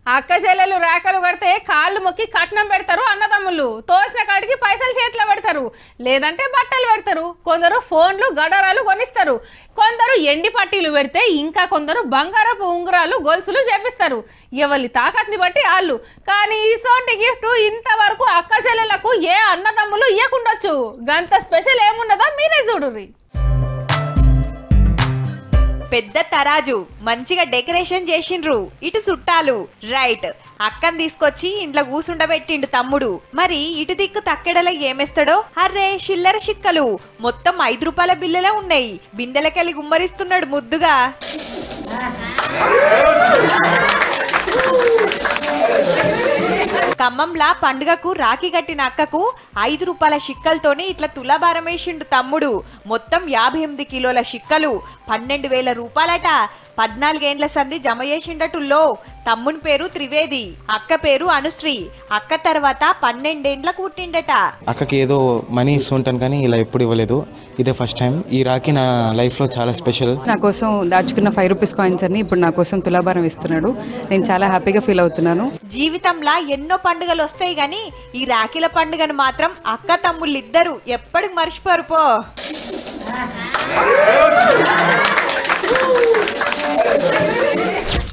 అక్క చెల్లెలు రేఖలు కడితే కాళ్ళు మొక్కి కట్నం పెడతారు అన్నదమ్ములు తోసిన కాడికి పైసలు చేతిలో పెడతారు లేదంటే బట్టలు పెడతారు కొందరు ఫోన్లు గడరాలు కొనిస్తారు కొందరు ఎండి పట్టీలు పెడితే ఇంకా కొందరు బంగారపు ఉంగరాలు గొలుసులు చేపిస్తారు ఎవరి తాకత్ని బట్టి వాళ్ళు కానీ ఇసోంటి గిఫ్ట్ ఇంతవరకు అక్క చెల్లెలకు ఏ అన్నదమ్ములు ఇయ్యకుండొచ్చు గంత స్పెషల్ ఏమున్నదో మీరే చూడుర్రి పెద్ద తరాజు మంచిగా డెకరేషన్ చేసిండ్రు ఇటు చుట్టాలు రైట్ అక్కని తీసుకొచ్చి ఇంట్లో కూసుండబెట్టిండు తమ్ముడు మరి ఇటు దిక్కు తక్కెడలో ఏమేస్తాడో అర్రే చిల్లర చిక్కలు మొత్తం ఐదు రూపాయల బిల్లలే ఉన్నాయి బిందెలకెళ్ళి గుమ్మరిస్తున్నాడు ముద్దుగా ఖమ్మంలా పండుగకు రాఖీ కట్టిన అక్కకు ఐదు రూపాయల షిక్కలతోనే ఇట్లా తులాభారం వేసిండు తమ్ముడు మొత్తం యాభై ఎనిమిది కిలోల షిక్కలు పన్నెండు వేల రూపాయలట పద్నాలుగేండ్ల సంధి జమ చేసిండటుల్లో తమ్ముని పేరు త్రివేది అక్క పేరు అనుశ్రీ అక్క తర్వాత పన్నెండేండ్ల కూట్టిండట అక్కకి ఏదో మనీ ఇస్తుంటాను కానీ ఇలా ఎప్పుడు ఇవ్వలేదు ఇదే ఫస్ట్ టైం ఈ రాఖీ నా లైఫ్లో చాలా స్పెషల్ నా కోసం దాచుకున్న ఫైవ్ రూపీస్ కాయిన్స్ అన్ని ఇప్పుడు నా కోసం తులాభారం ఇస్తున్నాడు నేను చాలా హ్యాపీగా ఫీల్ అవుతున్నాను జీవితంలా ఎన్నో పండుగలు వస్తాయి గాని ఈ రాఖీల పండుగను మాత్రం అక్క తమ్ముళ్ళు ఇద్దరు ఎప్పటికి మర్చిపోరు పో